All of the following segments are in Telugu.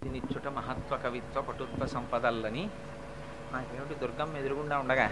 నిచ్చుట మహత్వ కవిత్వ పటుత్వ సంపదల్లని నాకేమిటి దుర్గం ఎదురుగుండా ఉండగా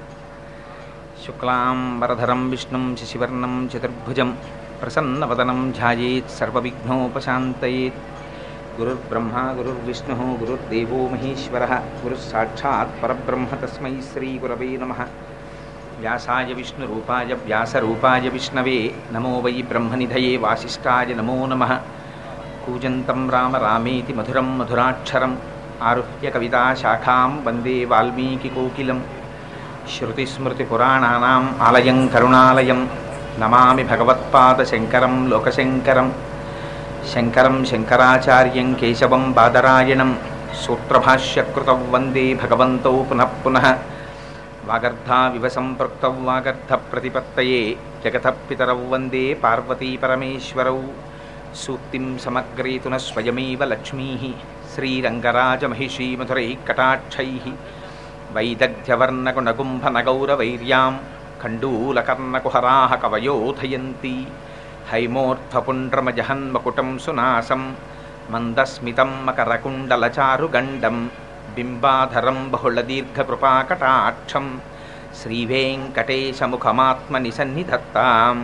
శుక్లాంబరధరం విష్ణుం శశివర్ణం చతుర్భుజం ప్రసన్నవదనం ధ్యాయేత్ సర్వవిఘ్నోపశాంతయేత్ గురుర్బ్రహ్మ గురుర్విష్ణు గురుర్దేవో మహేశ్వర గురుస్సాక్షాత్ పరబ్రహ్మ తస్మై శ్రీగురవే నమ వ్యాసాయ విష్ణురూపాయ వ్యాసరూపాయ విష్ణవే నమో వై బ్రహ్మనిధయే వాసిష్ఠాయ నమో నమః కూజంతం రామ రామేతి మధురం మధురాక్షరం ఆరుహ్య కవితాశాఖాం వందే వాల్మీకికోకిలం శృతిస్మృతిపురాణానాం ఆలయం కరుణాలయం నమామి భగవత్పాదశంకరం లోకశంకరం శంకరం శంకరాచార్యం కేశవం బాదరాయణం సూత్రభాష్యకృతం వందే భగవంతౌ పునః పునః వాగర్ధావివ సంపృక్తౌ వాగర్ధప్రతిపత్తయే జగతః పితరౌ వందే పార్వతీపరమేశ్వరౌ సూక్తిం సమగ్రేతున స్వయమేవ లక్ష్మీ శ్రీరంగరాజమహిషీమధురైకటాక్షైः వైదగ్ధ్యవర్ణగుణగుంభనగౌరవైర్యాం ఖण्डूलकर्णकुहराः कवयोधयन्ति हैमोऽर्थपुण्ड्रमजहन्मकुटं सुनासं मन्दस्मितं मकरकुण्डलचारुगण्डं बिम्बाधरं बहुलदीर्घकृपाकटाक्षं श्रीवेङ्कटेशमुखमात्मनि सन्निधत्ताम्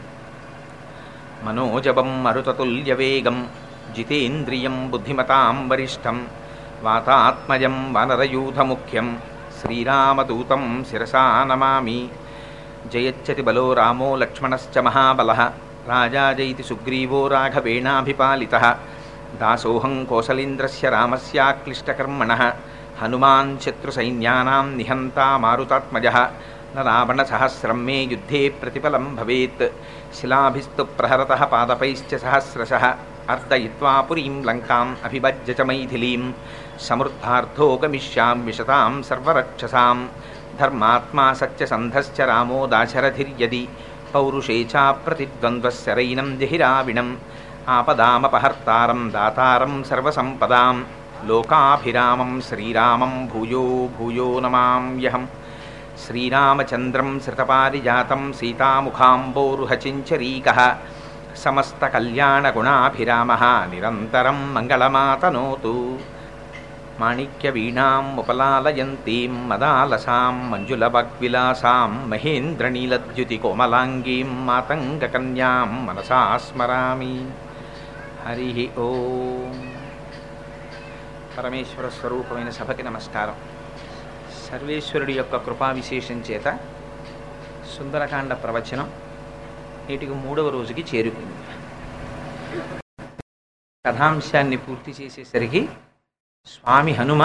मनोजवं मरुततुल्यवेगं जितेन्द्रियं बुद्धिमतां वरिष्ठं वातात्मजं वानरयूथमुख्यं श्रीरामदूतं शिरसा नमामि जयच्छति बलो रामो लक्ष्मणश्च महाबलः राजा जयति सुग्रीवो राघवेणाभिपालितः दासोऽहं कौसलेन्द्रस्य रामस्याक्लिष्टकर्मणः हनुमान् शत्रुसैन्यानां निहन्ता मारुतात्मजः न रावणसहस्रं मे युद्धे प्रतिफलं भवेत् शिलाभिस्तु प्रहरतः पादपैश्च सहस्रशः अर्दयित्वा पुरीं लङ्काम् अभिभज्य च मैथिलीं समृद्धार्थो गमिष्याम्यशतां सर्वरक्षसां धर्मात्मा सत्यसन्धश्च रामो दाशरथिर्यदि पौरुषे चाप्रतिद्वन्द्वस्सरैनं जहिराविणम् आपदामपहर्तारं दातारं सर्वसम्पदां लोकाभिरामं श्रीरामं भूयो भूयो नमाम्यहम् श्रीरामचन्द्रं श्रितपारिजातं सीतामुखाम्बोरुहचिञ्चरीकः समस्तकल्याणगुणाभिरामः निरन्तरं मङ्गलमातनोतु माणिक्यवीणाम् उपलालयन्तीं मदालसां मञ्जुलवग्विलासां महेन्द्रनीलद्युतिकोमलाङ्गीं मातङ्गकन्यां मनसा स्मरामि हरिः ఓం పరమేశ్వర స్వరూపమైన సభకి నమస్కారం సర్వేశ్వరుడి యొక్క కృపా విశేషం చేత సుందరకాండ ప్రవచనం నేటికి మూడవ రోజుకి చేరుకుంది కథాంశాన్ని పూర్తి చేసేసరికి స్వామి హనుమ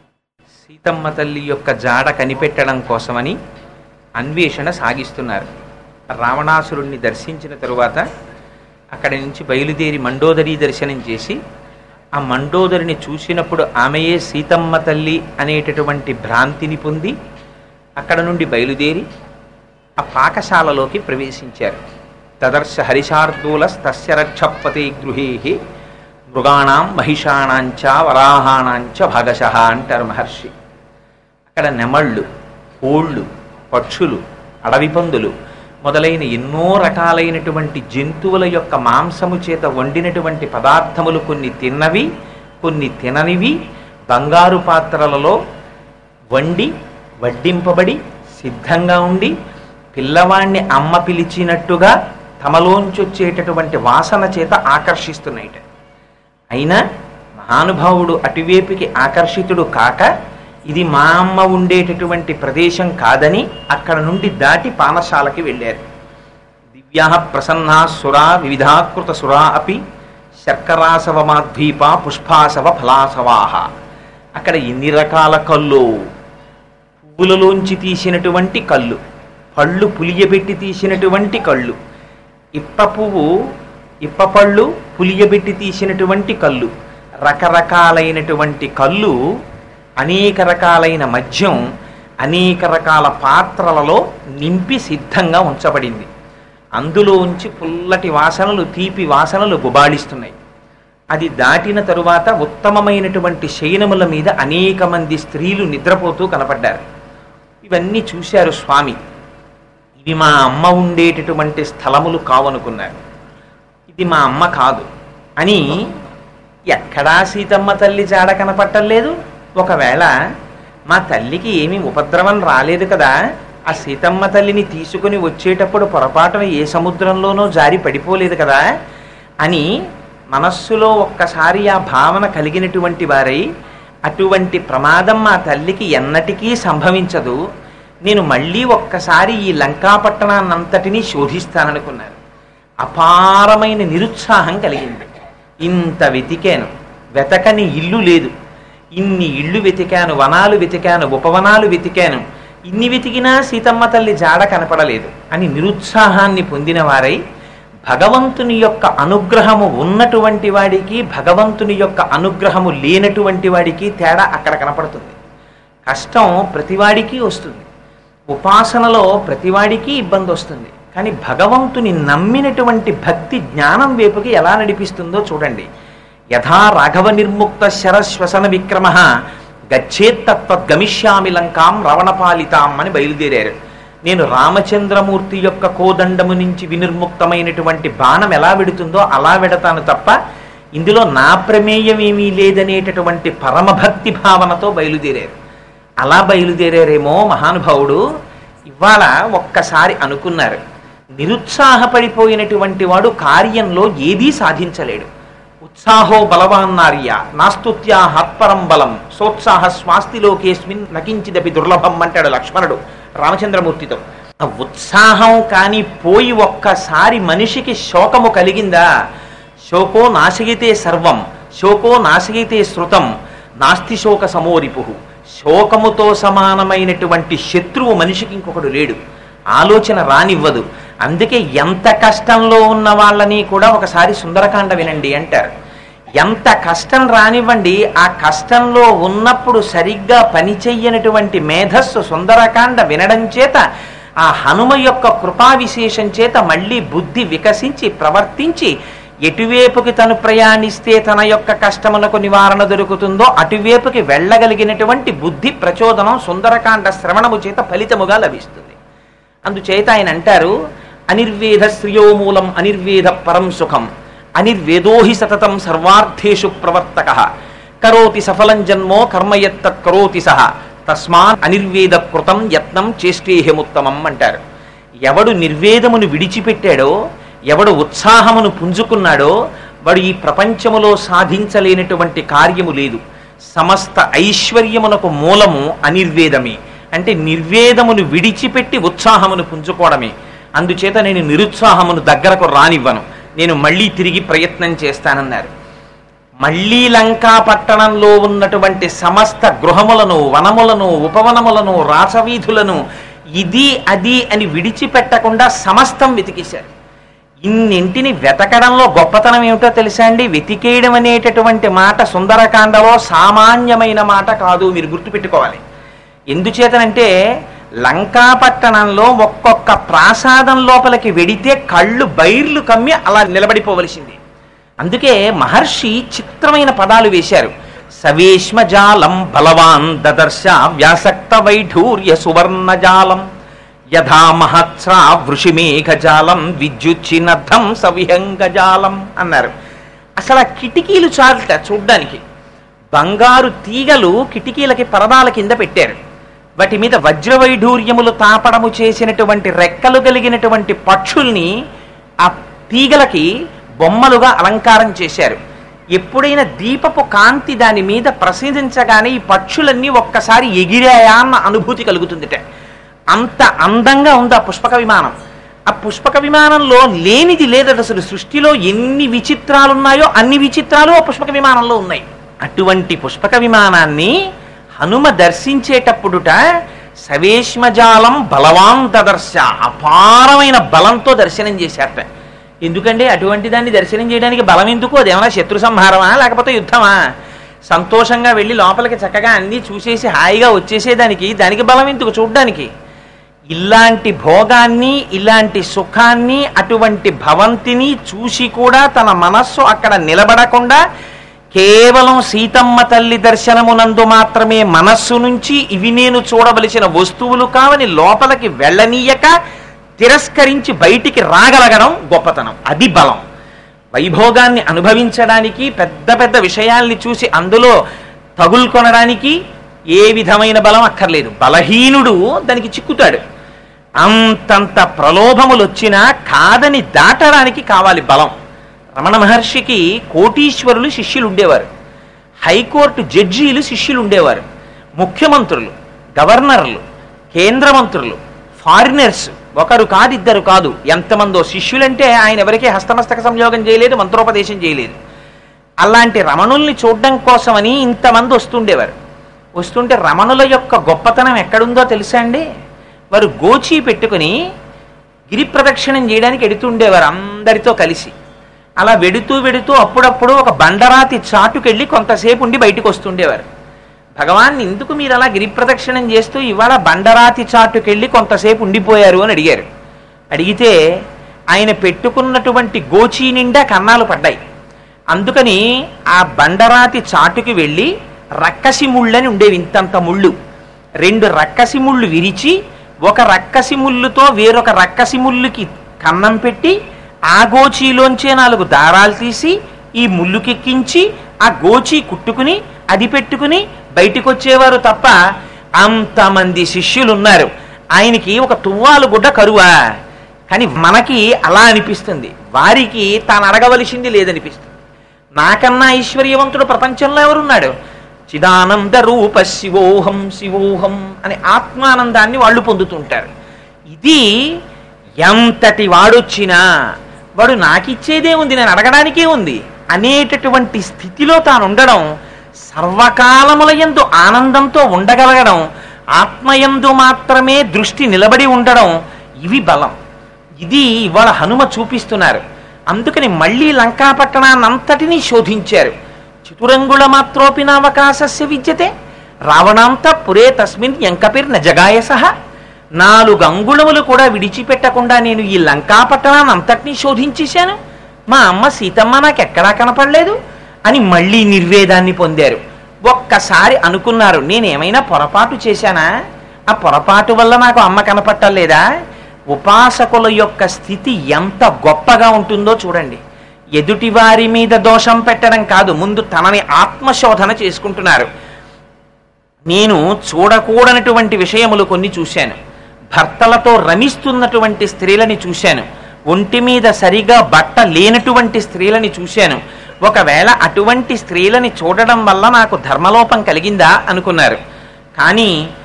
సీతమ్మ తల్లి యొక్క జాడ కనిపెట్టడం కోసమని అన్వేషణ సాగిస్తున్నారు రావణాసురుణ్ణి దర్శించిన తరువాత అక్కడి నుంచి బయలుదేరి మండోదరి దర్శనం చేసి ఆ మండోదరిని చూసినప్పుడు ఆమెయే సీతమ్మ తల్లి అనేటటువంటి భ్రాంతిని పొంది అక్కడ నుండి బయలుదేరి ఆ పాకశాలలోకి ప్రవేశించారు తదర్శ హరిశార్దూలస్తస్య రక్షపతే గృహే మృగాణం మహిషాణాంచ వరాహాణాంచ భాగశ అంటారు మహర్షి అక్కడ నెమళ్ళు కోళ్ళు పక్షులు అడవి పందులు మొదలైన ఎన్నో రకాలైనటువంటి జంతువుల యొక్క మాంసము చేత వండినటువంటి పదార్థములు కొన్ని తిన్నవి కొన్ని తిననివి బంగారు పాత్రలలో వండి వడ్డింపబడి సిద్ధంగా ఉండి పిల్లవాణ్ణి అమ్మ పిలిచినట్టుగా తమలోంచొచ్చేటటువంటి వాసన చేత ఆకర్షిస్తున్నాయిట అయినా మహానుభావుడు అటువైపుకి ఆకర్షితుడు కాక ఇది మా అమ్మ ఉండేటటువంటి ప్రదేశం కాదని అక్కడ నుండి దాటి పానశాలకి వెళ్ళారు దివ్యా ప్రసన్నా సురా వివిధాకృత సురా అపి శర్కరాసవమాద్వీప పుష్పాసవ ఫలాసవాహ అక్కడ ఎన్ని రకాల కళ్ళు పువ్వులలోంచి తీసినటువంటి కళ్ళు పళ్ళు పులియబెట్టి తీసినటువంటి కళ్ళు ఇప్ప పువ్వు ఇప్ప పళ్ళు పులియబెట్టి తీసినటువంటి కళ్ళు రకరకాలైనటువంటి కళ్ళు అనేక రకాలైన మద్యం అనేక రకాల పాత్రలలో నింపి సిద్ధంగా ఉంచబడింది అందులో ఉంచి పుల్లటి వాసనలు తీపి వాసనలు గుబాళిస్తున్నాయి అది దాటిన తరువాత ఉత్తమమైనటువంటి శయనముల మీద అనేక మంది స్త్రీలు నిద్రపోతూ కనపడ్డారు ఇవన్నీ చూశారు స్వామి ఇవి మా అమ్మ ఉండేటటువంటి స్థలములు కావనుకున్నారు ఇది మా అమ్మ కాదు అని ఎక్కడా సీతమ్మ తల్లి జాడ కనపట్టలేదు ఒకవేళ మా తల్లికి ఏమీ ఉపద్రవం రాలేదు కదా ఆ సీతమ్మ తల్లిని తీసుకుని వచ్చేటప్పుడు పొరపాటున ఏ సముద్రంలోనో జారి పడిపోలేదు కదా అని మనస్సులో ఒక్కసారి ఆ భావన కలిగినటువంటి వారై అటువంటి ప్రమాదం మా తల్లికి ఎన్నటికీ సంభవించదు నేను మళ్ళీ ఒక్కసారి ఈ లంకాపట్టణాన్నంతటినీ శోధిస్తాననుకున్నారు అపారమైన నిరుత్సాహం కలిగింది ఇంత వెతికాను వెతకని ఇల్లు లేదు ఇన్ని ఇళ్ళు వెతికాను వనాలు వెతికాను ఉపవనాలు వెతికాను ఇన్ని వెతికినా సీతమ్మ తల్లి జాడ కనపడలేదు అని నిరుత్సాహాన్ని పొందిన వారై భగవంతుని యొక్క అనుగ్రహము ఉన్నటువంటి వాడికి భగవంతుని యొక్క అనుగ్రహము లేనటువంటి వాడికి తేడా అక్కడ కనపడుతుంది కష్టం ప్రతివాడికి వస్తుంది ఉపాసనలో ప్రతివాడికి ఇబ్బంది వస్తుంది కానీ భగవంతుని నమ్మినటువంటి భక్తి జ్ఞానం వైపుకి ఎలా నడిపిస్తుందో చూడండి యథా రాఘవ నిర్ముక్త శరశ్వసన విక్రమ గచ్చేత్తత్వద్గమిష్యామి లంకాం రవణపాలితాం అని బయలుదేరారు నేను రామచంద్రమూర్తి యొక్క కోదండము నుంచి వినిర్ముక్తమైనటువంటి బాణం ఎలా వెడుతుందో అలా వెడతాను తప్ప ఇందులో నా ప్రమేయం ఏమీ లేదనేటటువంటి పరమభక్తి భావనతో బయలుదేరారు అలా బయలుదేరారేమో మహానుభావుడు ఇవాళ ఒక్కసారి అనుకున్నారు నిరుత్సాహపడిపోయినటువంటి వాడు కార్యంలో ఏదీ సాధించలేడు ఉత్సాహో బలవాన్నార్య నాస్తుత్యా హత్పరం బలం సోత్సాహ స్వాస్తిలోకేస్మిన్ నకించిదపి దుర్లభం అంటాడు లక్ష్మణుడు రామచంద్రమూర్తితో ఆ ఉత్సాహం కాని పోయి ఒక్కసారి మనిషికి శోకము కలిగిందా శోకో నాశగితే సర్వం శోకో నాశగితే శృతం నాస్తి శోక సమోరిపు శోకముతో సమానమైనటువంటి శత్రువు మనిషికి ఇంకొకడు లేడు ఆలోచన రానివ్వదు అందుకే ఎంత కష్టంలో ఉన్న వాళ్ళని కూడా ఒకసారి సుందరకాండ వినండి అంటారు ఎంత కష్టం రానివ్వండి ఆ కష్టంలో ఉన్నప్పుడు సరిగ్గా పనిచెయ్యనటువంటి మేధస్సు సుందరకాండ వినడం చేత ఆ హనుమ యొక్క కృపా విశేషం చేత మళ్ళీ బుద్ధి వికసించి ప్రవర్తించి ఎటువైపుకి తను ప్రయాణిస్తే తన యొక్క కష్టమునకు నివారణ దొరుకుతుందో అటువైపుకి వెళ్ళగలిగినటువంటి బుద్ధి ప్రచోదనం సుందరకాండ శ్రవణము చేత ఫలితముగా లభిస్తుంది అందుచేత ఆయన అంటారు అనిర్వేద శ్రియోమూలం అనిర్వేద పరం సుఖం అనిర్వేదోహి సతతం సర్వార్థేషు ప్రవర్తక కరోతి సఫలం జన్మో కర్మయత్తత్ కరోతి సహ తస్మాత్ అనిర్వేద కృతం యత్నం చేష్టేహముత్తమం అంటారు ఎవడు నిర్వేదమును విడిచిపెట్టాడో ఎవడు ఉత్సాహమును పుంజుకున్నాడో వాడు ఈ ప్రపంచములో సాధించలేనటువంటి కార్యము లేదు సమస్త ఐశ్వర్యమునకు మూలము అనిర్వేదమే అంటే నిర్వేదమును విడిచిపెట్టి ఉత్సాహమును పుంజుకోవడమే అందుచేత నేను నిరుత్సాహమును దగ్గరకు రానివ్వను నేను మళ్ళీ తిరిగి ప్రయత్నం చేస్తానన్నారు మళ్ళీ లంకా పట్టణంలో ఉన్నటువంటి సమస్త గృహములను వనములను ఉపవనములను రాసవీధులను ఇది అది అని విడిచిపెట్టకుండా సమస్తం వెతికేశారు ఇన్నింటిని వెతకడంలో గొప్పతనం ఏమిటో తెలుసా అండి వెతికేయడం అనేటటువంటి మాట సుందరకాండలో సామాన్యమైన మాట కాదు మీరు గుర్తుపెట్టుకోవాలి ఎందుచేతనంటే లంకాపట్టణంలో ఒక్కొక్క ప్రాసాదం లోపలికి వెడితే కళ్ళు బైర్లు కమ్మి అలా నిలబడిపోవలసింది అందుకే మహర్షి చిత్రమైన పదాలు వేశారు సవేష్మజాలం బలవాన్ దదర్శ వ్యాసక్త వైఢూర్య సువర్ణజాలం యథా మహత్స్రా వృషిమేఘజాలం విద్యుచ్చినర్థం సవిహంగజాలం అన్నారు అసలు ఆ కిటికీలు చాలుట చూడ్డానికి బంగారు తీగలు కిటికీలకి పరదాల కింద పెట్టారు వాటి మీద వజ్రవైఢూర్యములు తాపడము చేసినటువంటి రెక్కలు కలిగినటువంటి పక్షుల్ని ఆ తీగలకి బొమ్మలుగా అలంకారం చేశారు ఎప్పుడైనా దీపపు కాంతి దాని మీద ప్రసిద్ధించగానే ఈ పక్షులన్నీ ఒక్కసారి ఎగిరాయా అన్న అనుభూతి కలుగుతుందిట అంత అందంగా ఉంది ఆ పుష్పక విమానం ఆ పుష్పక విమానంలో లేనిది లేదట అసలు సృష్టిలో ఎన్ని విచిత్రాలు ఉన్నాయో అన్ని విచిత్రాలు ఆ పుష్పక విమానంలో ఉన్నాయి అటువంటి పుష్పక విమానాన్ని హనుమ దర్శించేటప్పుడుట సవేష్మజాలం బలవాన్ దదర్శ అపారమైన బలంతో దర్శనం చేశారట ఎందుకంటే అటువంటి దాన్ని దర్శనం చేయడానికి బలం ఎందుకు అదేమన్నా శత్రు సంహారమా లేకపోతే యుద్ధమా సంతోషంగా వెళ్ళి లోపలికి చక్కగా అన్నీ చూసేసి హాయిగా వచ్చేసేదానికి దానికి బలం ఎందుకు చూడ్డానికి ఇలాంటి భోగాన్ని ఇలాంటి సుఖాన్ని అటువంటి భవంతిని చూసి కూడా తన మనస్సు అక్కడ నిలబడకుండా కేవలం సీతమ్మ తల్లి దర్శనమునందు మాత్రమే మనస్సు నుంచి ఇవి నేను చూడవలసిన వస్తువులు కావని లోపలికి వెళ్ళనీయక తిరస్కరించి బయటికి రాగలగడం గొప్పతనం అది బలం వైభోగాన్ని అనుభవించడానికి పెద్ద పెద్ద విషయాల్ని చూసి అందులో తగులుకొనడానికి ఏ విధమైన బలం అక్కర్లేదు బలహీనుడు దానికి చిక్కుతాడు అంతంత ప్రలోభములు వచ్చినా కాదని దాటడానికి కావాలి బలం రమణ మహర్షికి కోటీశ్వరులు శిష్యులు ఉండేవారు హైకోర్టు జడ్జీలు శిష్యులు ఉండేవారు ముఖ్యమంత్రులు గవర్నర్లు కేంద్ర మంత్రులు ఫారినర్స్ ఒకరు కాదు ఇద్దరు కాదు ఎంతమందో శిష్యులంటే ఆయన ఎవరికీ హస్తమస్తక సంయోగం చేయలేదు మంత్రోపదేశం చేయలేదు అలాంటి రమణుల్ని చూడడం కోసమని ఇంతమంది వస్తుండేవారు వస్తుంటే రమణుల యొక్క గొప్పతనం ఎక్కడుందో తెలుసా అండి వారు గోచి పెట్టుకుని గిరి ప్రదక్షిణం చేయడానికి ఎడుతుండేవారు అందరితో కలిసి అలా వెడుతూ వెడుతూ అప్పుడప్పుడు ఒక బండరాతి చాటుకెళ్ళి కొంతసేపు ఉండి బయటకు వస్తుండేవారు భగవాన్ ఎందుకు మీరు అలా గిరి ప్రదక్షిణం చేస్తూ ఇవాళ బండరాతి చాటుకెళ్ళి కొంతసేపు ఉండిపోయారు అని అడిగారు అడిగితే ఆయన పెట్టుకున్నటువంటి గోచీ నిండా కన్నాలు పడ్డాయి అందుకని ఆ బండరాతి చాటుకి వెళ్ళి రక్కసి ముళ్ళని ఉండేవి ఇంతంత ముళ్ళు రెండు రక్కసి ముళ్ళు విరిచి ఒక రక్కసి ముళ్ళుతో వేరొక రక్కసి ముళ్ళుకి కన్నం పెట్టి ఆ గోచీలోంచే నాలుగు దారాలు తీసి ఈ ముళ్ళుకెక్కించి ఆ గోచీ కుట్టుకుని అది పెట్టుకుని బయటికి వచ్చేవారు తప్ప అంతమంది శిష్యులు ఉన్నారు ఆయనకి ఒక తువ్వాలు గుడ్డ కరువా కానీ మనకి అలా అనిపిస్తుంది వారికి తాను అడగవలసింది లేదనిపిస్తుంది నాకన్నా ఐశ్వర్యవంతుడు ప్రపంచంలో ఎవరున్నాడు చిదానంద రూప శివోహం శివోహం అనే ఆత్మానందాన్ని వాళ్ళు పొందుతుంటారు ఇది ఎంతటి వాడొచ్చినా వాడు నాకిచ్చేదే ఉంది నేను అడగడానికే ఉంది అనేటటువంటి స్థితిలో తాను ఉండడం సర్వకాలములయందు ఆనందంతో ఉండగలగడం ఆత్మయందు మాత్రమే దృష్టి నిలబడి ఉండడం ఇవి బలం ఇది ఇవాళ హనుమ చూపిస్తున్నారు అందుకని మళ్ళీ లంకాపట్టణాన్నంతటినీ శోధించారు చతురంగుళ మాత్రోపినావకాశస్య విద్యతే రావణాంత పురే తస్మిన్ ఎంకపిర్ నజగాయ సహ నాలుగు అంగుళములు కూడా విడిచిపెట్టకుండా నేను ఈ లంకాపట్టణాన్ని అంతటినీ శోధించేశాను మా అమ్మ సీతమ్మ నాకు ఎక్కడా కనపడలేదు అని మళ్ళీ నిర్వేదాన్ని పొందారు ఒక్కసారి అనుకున్నారు నేనేమైనా పొరపాటు చేశానా ఆ పొరపాటు వల్ల నాకు అమ్మ కనపట్టలేదా ఉపాసకుల యొక్క స్థితి ఎంత గొప్పగా ఉంటుందో చూడండి ఎదుటివారి మీద దోషం పెట్టడం కాదు ముందు తనని ఆత్మశోధన చేసుకుంటున్నారు నేను చూడకూడనటువంటి విషయములు కొన్ని చూశాను భర్తలతో రమిస్తున్నటువంటి స్త్రీలని చూశాను ఒంటి మీద సరిగా బట్ట లేనటువంటి స్త్రీలని చూశాను ఒకవేళ అటువంటి స్త్రీలని చూడడం వల్ల నాకు ధర్మలోపం కలిగిందా అనుకున్నారు కానీ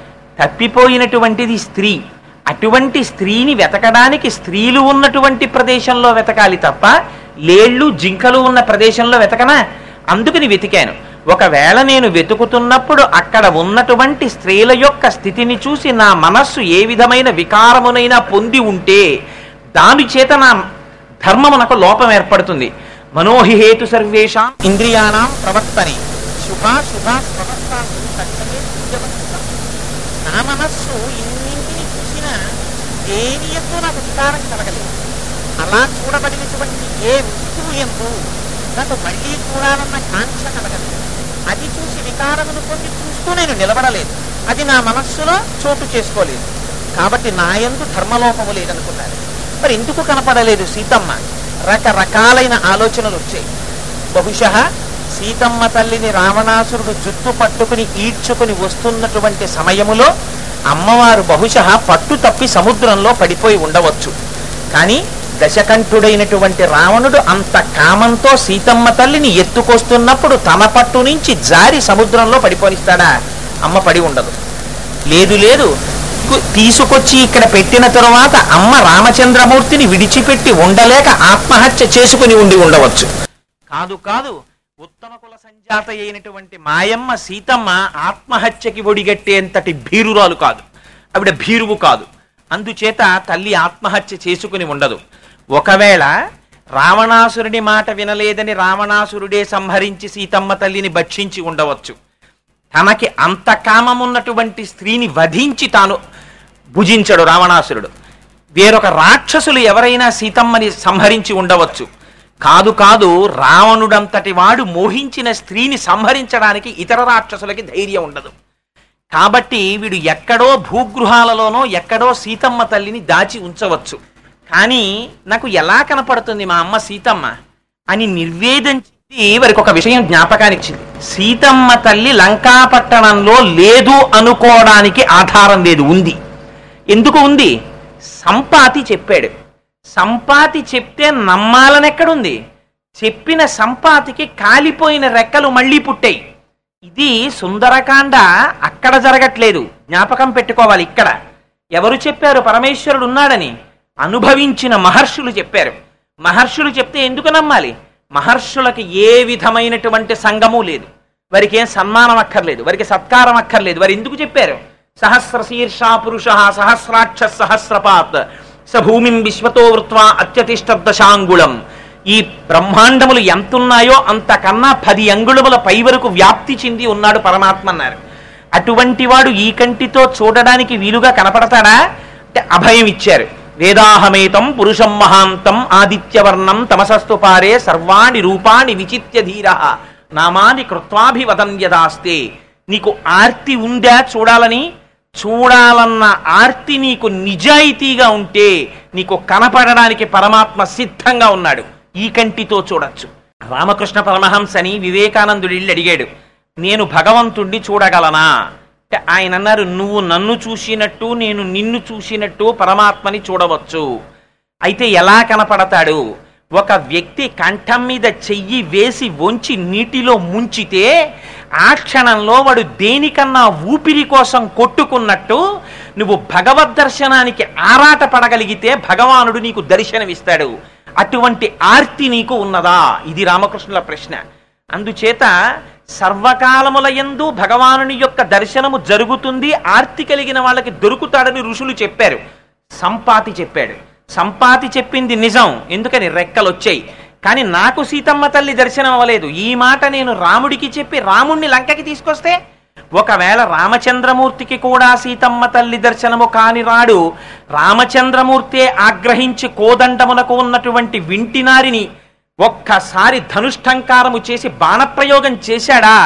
తప్పిపోయినటువంటిది స్త్రీ అటువంటి స్త్రీని వెతకడానికి స్త్రీలు ఉన్నటువంటి ప్రదేశంలో వెతకాలి తప్ప లేళ్ళు జింకలు ఉన్న ప్రదేశంలో వెతకనా అందుకని వెతికాను ఒకవేళ నేను వెతుకుతున్నప్పుడు అక్కడ ఉన్నటువంటి స్త్రీల యొక్క స్థితిని చూసి నా మనస్సు ఏ విధమైన వికారమునైనా పొంది ఉంటే దాని చేత నా ధర్మమునకు లోపం ఏర్పడుతుంది మనోహి హేతు సర్వేషాం ఇంద్రియాణం ప్రవర్తని శుభ శుభ ప్రవర్తనలు తక్షణే పూజ్యవంతం. నా మనస్సు ఇన్నింటిని చూసినా దేని ఎందు నాకు వికారం కలగలేదు అలా చూడబడినటువంటి ఏ వస్తువు ఎందు నాకు మళ్ళీ చూడాలన్న కాంక్ష కలగలేదు అది చూసి వికారమును పొంది చూస్తూ నేను నిలబడలేదు అది నా మనస్సులో చోటు చేసుకోలేదు కాబట్టి నా యందు ధర్మలోపము లేదనుకున్నారు మరి ఎందుకు కనపడలేదు సీతమ్మ రకరకాలైన ఆలోచనలు వచ్చాయి బహుశా సీతమ్మ తల్లిని రావణాసురుడు జుట్టు పట్టుకుని ఈడ్చుకుని వస్తున్నటువంటి సమయములో అమ్మవారు బహుశా పట్టు తప్పి సముద్రంలో పడిపోయి ఉండవచ్చు కానీ దశకంఠుడైనటువంటి రావణుడు అంత కామంతో సీతమ్మ తల్లిని ఎత్తుకొస్తున్నప్పుడు తన పట్టు నుంచి జారి సముద్రంలో పడిపోనిస్తాడా అమ్మ పడి ఉండదు లేదు లేదు కు- తీసుకొచ్చి ఇక్కడ పెట్టిన తరువాత అమ్మ రామచంద్రమూర్తిని విడిచిపెట్టి ఉండలేక ఆత్మహత్య చేసుకుని ఉండి ఉండవచ్చు కాదు కాదు ఉత్తమ కుల సంజాత అయినటువంటి మాయమ్మ సీతమ్మ ఆత్మహత్యకి ఒడిగట్టేంతటి భీరురాలు కాదు ఆవిడ భీరువు కాదు అందుచేత తల్లి ఆత్మహత్య చేసుకుని ఉండదు ఒకవేళ రావణాసురుడి మాట వినలేదని రావణాసురుడే సంహరించి సీతమ్మ తల్లిని భక్షించి ఉండవచ్చు తనకి అంత కామమున్నటువంటి స్త్రీని వధించి తాను భుజించడు రావణాసురుడు వేరొక రాక్షసులు ఎవరైనా సీతమ్మని సంహరించి ఉండవచ్చు కాదు కాదు రావణుడంతటి వాడు మోహించిన స్త్రీని సంహరించడానికి ఇతర రాక్షసులకి ధైర్యం ఉండదు కాబట్టి వీడు ఎక్కడో భూగృహాలలోనో ఎక్కడో సీతమ్మ తల్లిని దాచి ఉంచవచ్చు కానీ నాకు ఎలా కనపడుతుంది మా అమ్మ సీతమ్మ అని నిర్వేదించి వారికి ఒక విషయం జ్ఞాపకానికి ఇచ్చింది సీతమ్మ తల్లి లంకాపట్టణంలో లేదు అనుకోవడానికి ఆధారం లేదు ఉంది ఎందుకు ఉంది సంపాతి చెప్పాడు సంపాతి చెప్తే నమ్మాలని ఎక్కడుంది చెప్పిన సంపాతికి కాలిపోయిన రెక్కలు మళ్ళీ పుట్టాయి ఇది సుందరకాండ అక్కడ జరగట్లేదు జ్ఞాపకం పెట్టుకోవాలి ఇక్కడ ఎవరు చెప్పారు పరమేశ్వరుడు ఉన్నాడని అనుభవించిన మహర్షులు చెప్పారు మహర్షులు చెప్తే ఎందుకు నమ్మాలి మహర్షులకి ఏ విధమైనటువంటి సంగము లేదు వారికి ఏం సన్మానం అక్కర్లేదు వారికి సత్కారం అక్కర్లేదు వారు ఎందుకు చెప్పారు సహస్ర శీర్షా పురుష సహస్రాక్ష సహస్రపాత్ స భూమిం విశ్వతో వృత్వా అత్యతిష్ట దశాంగుళం ఈ బ్రహ్మాండములు ఎంతున్నాయో అంతకన్నా పది అంగుళముల పై వరకు వ్యాప్తి చెంది ఉన్నాడు పరమాత్మ అన్నారు అటువంటి వాడు ఈ కంటితో చూడడానికి వీలుగా కనపడతాడా అంటే అభయం ఇచ్చారు వేదాహమేతం పురుషం మహాంతం ఆదిత్యవర్ణం తమసస్తు పారే సర్వాణి రూపాణి విచిత్య ధీర నామాని కృత్వాభివదన్యదాస్తే నీకు ఆర్తి ఉందా చూడాలని చూడాలన్న ఆర్తి నీకు నిజాయితీగా ఉంటే నీకు కనపడడానికి పరమాత్మ సిద్ధంగా ఉన్నాడు ఈ కంటితో చూడొచ్చు రామకృష్ణ పరమహంసని వివేకానందుడు ఇల్లు అడిగాడు నేను భగవంతుణ్ణి చూడగలనా అంటే ఆయన అన్నారు నువ్వు నన్ను చూసినట్టు నేను నిన్ను చూసినట్టు పరమాత్మని చూడవచ్చు అయితే ఎలా కనపడతాడు ఒక వ్యక్తి కంఠం మీద చెయ్యి వేసి వంచి నీటిలో ముంచితే ఆ క్షణంలో వాడు దేనికన్నా ఊపిరి కోసం కొట్టుకున్నట్టు నువ్వు భగవద్ దర్శనానికి ఆరాట పడగలిగితే భగవానుడు నీకు దర్శనమిస్తాడు అటువంటి ఆర్తి నీకు ఉన్నదా ఇది రామకృష్ణుల ప్రశ్న అందుచేత సర్వకాలముల యందు భగవానుని యొక్క దర్శనము జరుగుతుంది ఆర్తి కలిగిన వాళ్ళకి దొరుకుతాడని ఋషులు చెప్పారు సంపాతి చెప్పాడు సంపాతి చెప్పింది నిజం ఎందుకని రెక్కలు వచ్చాయి కానీ నాకు సీతమ్మ తల్లి దర్శనం అవ్వలేదు ఈ మాట నేను రాముడికి చెప్పి రాముణ్ణి లంకకి తీసుకొస్తే ఒకవేళ రామచంద్రమూర్తికి కూడా సీతమ్మ తల్లి దర్శనము కాని రాడు రామచంద్రమూర్తే ఆగ్రహించి కోదండమునకు ఉన్నటువంటి వింటినారిని ఒక్కసారి ధనుష్టంకారము చేసి బాణప్రయోగం చేశాడా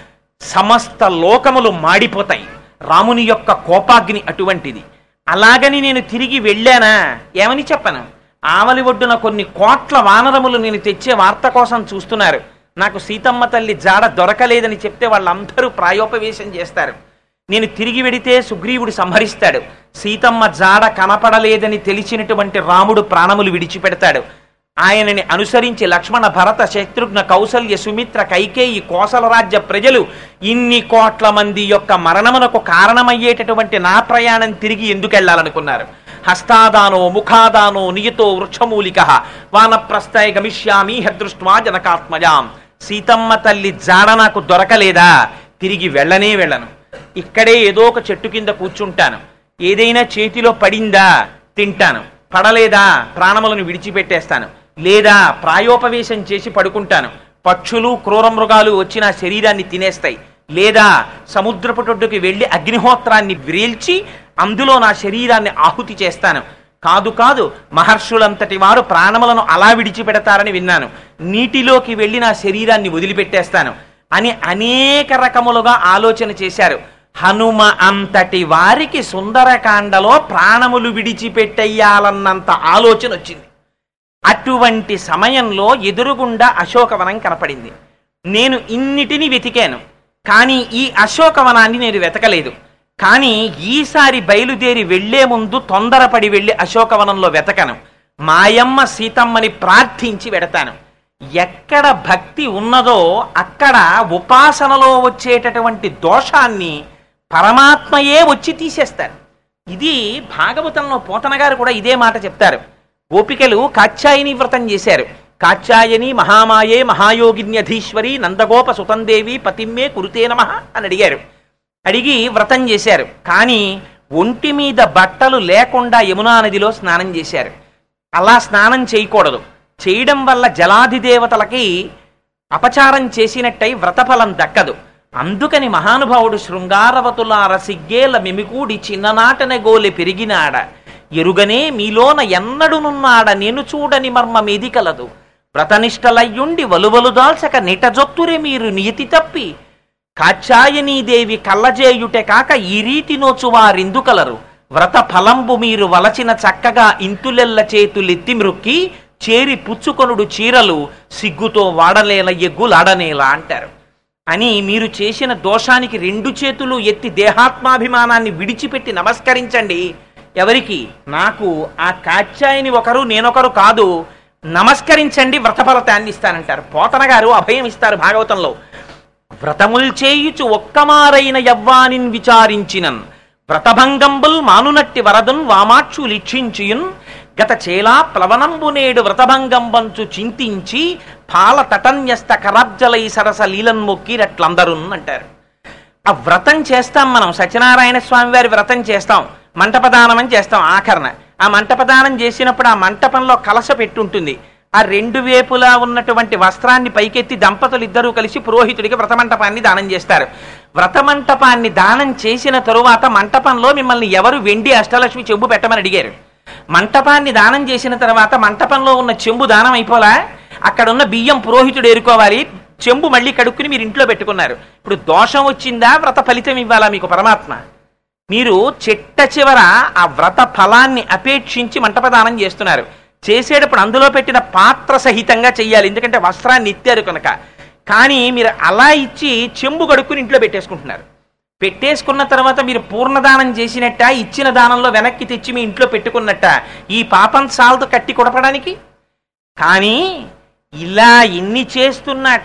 సమస్త లోకములు మాడిపోతాయి రాముని యొక్క కోపాగ్ని అటువంటిది అలాగని నేను తిరిగి వెళ్ళానా ఏమని చెప్పను ఆవలి ఒడ్డున కొన్ని కోట్ల వానరములు నేను తెచ్చే వార్త కోసం చూస్తున్నారు నాకు సీతమ్మ తల్లి జాడ దొరకలేదని చెప్తే వాళ్ళందరూ ప్రాయోపవేశం చేస్తారు నేను తిరిగి వెడితే సుగ్రీవుడు సంహరిస్తాడు సీతమ్మ జాడ కనపడలేదని తెలిసినటువంటి రాముడు ప్రాణములు విడిచిపెడతాడు ఆయనని అనుసరించి లక్ష్మణ భరత శత్రుఘ్న కౌసల్య సుమిత్ర కైకేయి కోసల రాజ్య ప్రజలు ఇన్ని కోట్ల మంది యొక్క మరణమునకు కారణమయ్యేటటువంటి నా ప్రయాణం తిరిగి ఎందుకు వెళ్ళాలనుకున్నారు హస్తాదానో ముఖాదానో నియతో వృక్షమూలిక వానప్రస్థయ గమిష్యామి హదృష్ట్వా జనకాత్మజాం సీతమ్మ తల్లి జాడ నాకు దొరకలేదా తిరిగి వెళ్ళనే వెళ్ళను ఇక్కడే ఏదో ఒక చెట్టు కింద కూర్చుంటాను ఏదైనా చేతిలో పడిందా తింటాను పడలేదా ప్రాణములను విడిచిపెట్టేస్తాను లేదా ప్రాయోపవేశం చేసి పడుకుంటాను పక్షులు క్రూర మృగాలు వచ్చి నా శరీరాన్ని తినేస్తాయి లేదా సముద్రపుటొడ్డుకి వెళ్ళి అగ్నిహోత్రాన్ని వ్రేల్చి అందులో నా శరీరాన్ని ఆహుతి చేస్తాను కాదు కాదు మహర్షులంతటి వారు ప్రాణములను అలా విడిచిపెడతారని విన్నాను నీటిలోకి వెళ్ళి నా శరీరాన్ని వదిలిపెట్టేస్తాను అని అనేక రకములుగా ఆలోచన చేశారు హనుమ అంతటి వారికి సుందరకాండలో ప్రాణములు విడిచిపెట్టేయాలన్నంత ఆలోచన వచ్చింది అటువంటి సమయంలో ఎదురుగుండా అశోకవనం కనపడింది నేను ఇన్నిటిని వెతికాను కానీ ఈ అశోకవనాన్ని నేను వెతకలేదు కానీ ఈసారి బయలుదేరి వెళ్లే ముందు తొందరపడి వెళ్ళి అశోకవనంలో వెతకను మాయమ్మ సీతమ్మని ప్రార్థించి వెడతాను ఎక్కడ భక్తి ఉన్నదో అక్కడ ఉపాసనలో వచ్చేటటువంటి దోషాన్ని పరమాత్మయే వచ్చి తీసేస్తారు ఇది భాగవతంలో పోతన గారు కూడా ఇదే మాట చెప్తారు గోపికలు కాత్యాయని వ్రతం చేశారు కాత్యాయని మహామాయే మహాయోగిన్యధీశ్వరి నందగోప సుతందేవి పతిమ్మే కురుతే నమ అని అడిగారు అడిగి వ్రతం చేశారు కానీ ఒంటి మీద బట్టలు లేకుండా యమునా నదిలో స్నానం చేశారు అలా స్నానం చేయకూడదు చేయడం వల్ల జలాది దేవతలకి అపచారం చేసినట్టయి వ్రతఫలం దక్కదు అందుకని మహానుభావుడు శృంగారవతులార సిగ్గేల మెమికూడి చిన్ననాటన గోలె పెరిగినాడ ఎరుగనే మీలోన ఎన్నడునున్నాడ నేను చూడని మర్మమేది కలదు వ్రతనిష్టలయ్యుండి వలువలు దాల్చక నిటజొత్తురే మీరు నీతి తప్పి కాచాయనీదేవి కళ్ళజేయుటే కాక ఈ రీతి నోచువారిందుకలరు వ్రత ఫలంబు మీరు వలచిన చక్కగా ఇంతులెల్ల చేతులెత్తి మృక్కి చేరి పుచ్చుకొనుడు చీరలు సిగ్గుతో వాడలేల ఎగ్గులాడనేలా అంటారు అని మీరు చేసిన దోషానికి రెండు చేతులు ఎత్తి దేహాత్మాభిమానాన్ని విడిచిపెట్టి నమస్కరించండి ఎవరికి నాకు ఆ కాత్యాయని ఒకరు నేనొకరు కాదు నమస్కరించండి వ్రతఫలతాన్ని ఇస్తానంటారు పోతన గారు అభయం ఇస్తారు భాగవతంలో వ్రతముల్ చేయుచు ఒక్కమారైన యవ్వానిన్ విచారించినన్ వ్రతభంగంబుల్ మానునట్టి వరదున్ వామాక్షు లిక్షించియున్ గత చేలా ప్లవనంబు నేడు వ్రతభంగంబంచు చింతించి పాల తటన్యస్త కరాబ్జలై సరస లీలన్ మొక్కిరట్లందరున్ అంటారు ఆ వ్రతం చేస్తాం మనం సత్యనారాయణ స్వామి వారి వ్రతం చేస్తాం మంటపదానం అని చేస్తాం ఆఖరణ ఆ మంటపదానం చేసినప్పుడు ఆ మంటపంలో కలస పెట్టుంటుంది ఆ రెండు వేపులా ఉన్నటువంటి వస్త్రాన్ని పైకెత్తి దంపతులు ఇద్దరూ కలిసి పురోహితుడికి వ్రతమంటపాన్ని దానం చేస్తారు వ్రతమంటపాన్ని దానం చేసిన తరువాత మంటపంలో మిమ్మల్ని ఎవరు వెండి అష్టలక్ష్మి చెంబు పెట్టమని అడిగారు మంటపాన్ని దానం చేసిన తర్వాత మంటపంలో ఉన్న చెంబు దానం అయిపోలా అక్కడ ఉన్న బియ్యం పురోహితుడు ఏరుకోవాలి చెంబు మళ్ళీ కడుక్కుని మీరు ఇంట్లో పెట్టుకున్నారు ఇప్పుడు దోషం వచ్చిందా వ్రత ఫలితం ఇవ్వాలా మీకు పరమాత్మ మీరు చిట్ట చివర ఆ వ్రత ఫలాన్ని అపేక్షించి మంటపదానం చేస్తున్నారు చేసేటప్పుడు అందులో పెట్టిన పాత్ర సహితంగా చెయ్యాలి ఎందుకంటే వస్త్రాన్ని ఇత్తారు కనుక కానీ మీరు అలా ఇచ్చి చెంబు కడుక్కుని ఇంట్లో పెట్టేసుకుంటున్నారు పెట్టేసుకున్న తర్వాత మీరు పూర్ణదానం చేసినట్ట ఇచ్చిన దానంలో వెనక్కి తెచ్చి మీ ఇంట్లో పెట్టుకున్నట్ట ఈ పాపం సాల్తో కట్టి కొడపడానికి కానీ ఇలా ఇన్ని చేస్తున్నట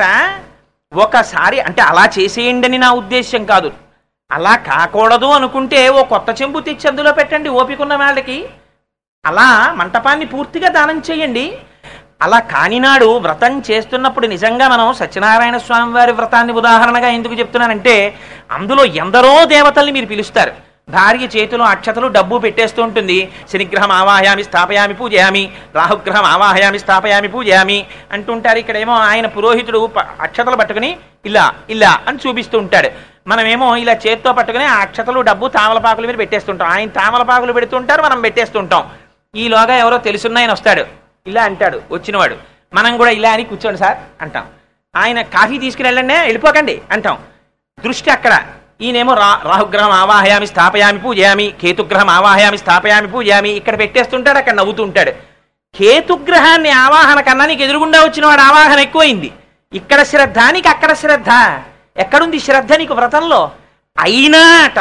ఒకసారి అంటే అలా చేసేయండి అని నా ఉద్దేశ్యం కాదు అలా కాకూడదు అనుకుంటే ఓ కొత్త చెంబు తెచ్చి అందులో పెట్టండి ఓపికన్న వాళ్ళకి అలా మంటపాన్ని పూర్తిగా దానం చేయండి అలా కానినాడు వ్రతం చేస్తున్నప్పుడు నిజంగా మనం సత్యనారాయణ స్వామి వారి వ్రతాన్ని ఉదాహరణగా ఎందుకు చెప్తున్నానంటే అందులో ఎందరో దేవతల్ని మీరు పిలుస్తారు భార్య చేతిలో అక్షతలు డబ్బు పెట్టేస్తూ ఉంటుంది శనిగ్రహం ఆవాహయామి స్థాపయామి పూజయామి రాహుగ్రహం ఆవాహయామి స్థాపయామి పూజయామి అంటుంటారు ఇక్కడేమో ఆయన పురోహితుడు ప- అక్షతలు పట్టుకుని ఇలా ఇలా అని చూపిస్తూ ఉంటాడు మనమేమో ఇలా చేత్తో పట్టుకుని ఆ అక్షతలు డబ్బు తామలపాకుల మీద పెట్టేస్తుంటాం ఆయన తామలపాకులు పెడుతుంటారు మనం పెట్టేస్తుంటాం ఈలోగా ఎవరో తెలుసున్నాయన వస్తాడు ఇలా అంటాడు వచ్చినవాడు మనం కూడా ఇలా అని కూర్చోండి సార్ అంటాం ఆయన కాఫీ తీసుకుని వెళ్ళండి వెళ్ళిపోకండి అంటాం దృష్టి అక్కడ ఈయనేమో రా రాహుగ్రహం ఆవాహయామి స్థాపయామి పూజయామి కేతుగ్రహం ఆవాహయామి స్థాపయామి పూజయామి ఇక్కడ పెట్టేస్తుంటాడు అక్కడ నవ్వుతూ ఉంటాడు కేతుగ్రహాన్ని ఆవాహన కన్నా నీకు ఎదురుగుండా వచ్చిన వాడు ఆవాహన ఎక్కువైంది ఇక్కడ శ్రద్ధ నీకు అక్కడ శ్రద్ధ ఎక్కడుంది శ్రద్ధ నీకు వ్రతంలో అయినాట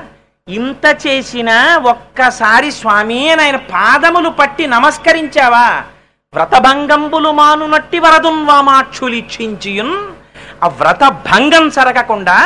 ఇంత చేసినా ఒక్కసారి స్వామి అని ఆయన పాదములు పట్టి నమస్కరించావా వ్రతభంగంబులు మానునట్టి వరదున్ వామాక్షులిచ్చించియున్ ఆ వ్రత భంగం సరగకుండా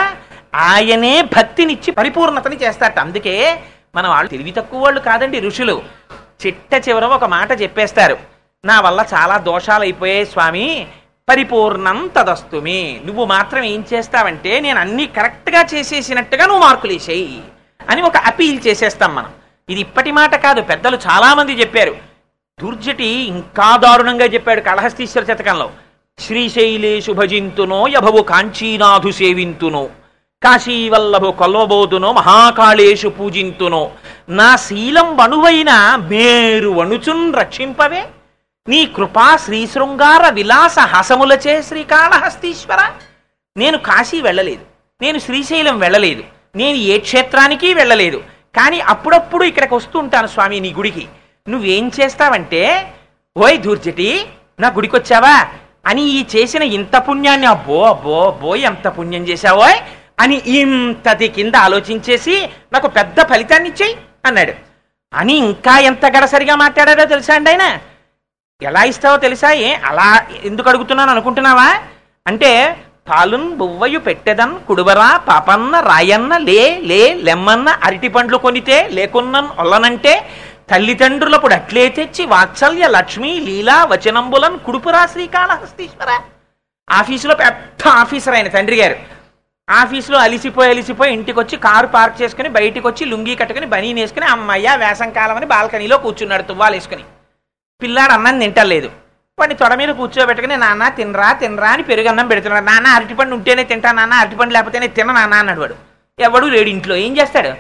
ఆయనే భక్తినిచ్చి పరిపూర్ణతని చేస్తాట అందుకే మన వాళ్ళు తెలివి తక్కువ వాళ్ళు కాదండి ఋషులు చిట్ట చివర ఒక మాట చెప్పేస్తారు నా వల్ల చాలా దోషాలు అయిపోయాయి స్వామి పరిపూర్ణం తదస్తుమి నువ్వు మాత్రం ఏం చేస్తావంటే నేను అన్ని కరెక్ట్గా చేసేసినట్టుగా నువ్వు మార్కులు వేసేయి అని ఒక అపీల్ చేసేస్తాం మనం ఇది ఇప్పటి మాట కాదు పెద్దలు చాలా మంది చెప్పారు దుర్జటి ఇంకా దారుణంగా చెప్పాడు కళహస్తీశ్వర శతకంలో శ్రీశైలేషు భజింతునో యభవు కాంచీనాథు సేవింతునో కాశీవల్లభు కొల్వబోతునో మహాకాళేషు పూజింతునో నా శీలం వణువైన మేరు వణుచున్ రక్షింపవే నీ కృపా శ్రీశృంగార విలాస హసములచే శ్రీకాళహస్తీశ్వర నేను కాశీ వెళ్ళలేదు నేను శ్రీశైలం వెళ్ళలేదు నేను ఏ క్షేత్రానికి వెళ్ళలేదు కానీ అప్పుడప్పుడు ఇక్కడికి వస్తూ ఉంటాను స్వామి నీ గుడికి నువ్వేం చేస్తావంటే ఓయ్ దూర్జటి నా గుడికి వచ్చావా అని ఈ చేసిన ఇంత పుణ్యాన్ని అబ్బో అబ్బో అబ్బో ఎంత పుణ్యం చేశావోయ్ అని ఇంతది కింద ఆలోచించేసి నాకు పెద్ద ఫలితాన్ని ఇచ్చేయి అన్నాడు అని ఇంకా ఎంత గడసరిగా మాట్లాడాడో తెలుసా అండి ఆయన ఎలా ఇస్తావో తెలుసా ఏ అలా ఎందుకు అడుగుతున్నాను అనుకుంటున్నావా అంటే పాలున్ బువ్వయు పెట్టెదన్ కుడువరా పాపన్న రాయన్న లే లే లెమ్మన్న అరటి పండ్లు కొనితే లేకున్నన్ ఒల్లనంటే తల్లిదండ్రులప్పుడు అట్లే తెచ్చి వాత్సల్య లక్ష్మి లీలా వచనంబులన్ కుడుపురా శ్రీకాళహస్తీశ్వర ఆఫీసులో పెద్ద ఆఫీసర్ ఆయన తండ్రి గారు ఆఫీసులో అలిసిపోయి అలిసిపోయి ఇంటికి వచ్చి కారు పార్క్ చేసుకుని బయటికి వచ్చి లుంగీ కట్టుకుని బనీన్ వేసుకుని అమ్మయ్య వేసం కాలం అని బాల్కనీలో కూర్చున్నాడు తువ్వాలు వేసుకుని పిల్లాడు అన్నం తింటలేదు వాడిని తొడ మీద కూర్చోబెట్టుకుని నాన్న తినరా తినరా అని పెరుగన్నం పెడుతున్నాడు నాన్న అరటిపండు ఉంటేనే తింటా నాన్న అరటిపండు లేకపోతేనే తిన నాన్న అన్నాడు వాడు ఎవడు లేడు ఇంట్లో ఏం చేస్తాడు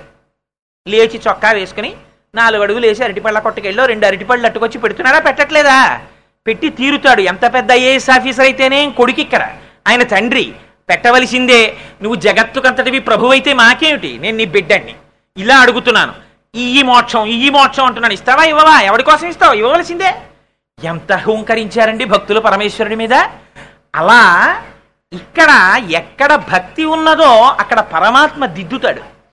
లేచి చొక్కా వేసుకుని నాలుగు అడుగులు వేసి అరటిపళ్ళ కొట్టుకెళ్ళో రెండు అరటిపళ్ళు అట్టుకొచ్చి పెడుతున్నాడా పెట్టట్లేదా పెట్టి తీరుతాడు ఎంత పెద్ద ఐఏఎస్ ఆఫీసర్ అయితేనే కొడుకు ఇక్కడ ఆయన తండ్రి పెట్టవలసిందే నువ్వు జగత్తుకంతటివి ప్రభు అయితే మాకేమిటి నేను నీ బిడ్డని ఇలా అడుగుతున్నాను ఇయ్యి మోక్షం ఇయ్యి మోక్షం అంటున్నాను ఇస్తావా ఇవ్వవా ఎవరి కోసం ఇస్తావు ఇవ్వవలసిందే ఎంత హూంకరించారండి భక్తులు పరమేశ్వరుడి మీద అలా ఇక్కడ ఎక్కడ భక్తి ఉన్నదో అక్కడ పరమాత్మ దిద్దుతాడు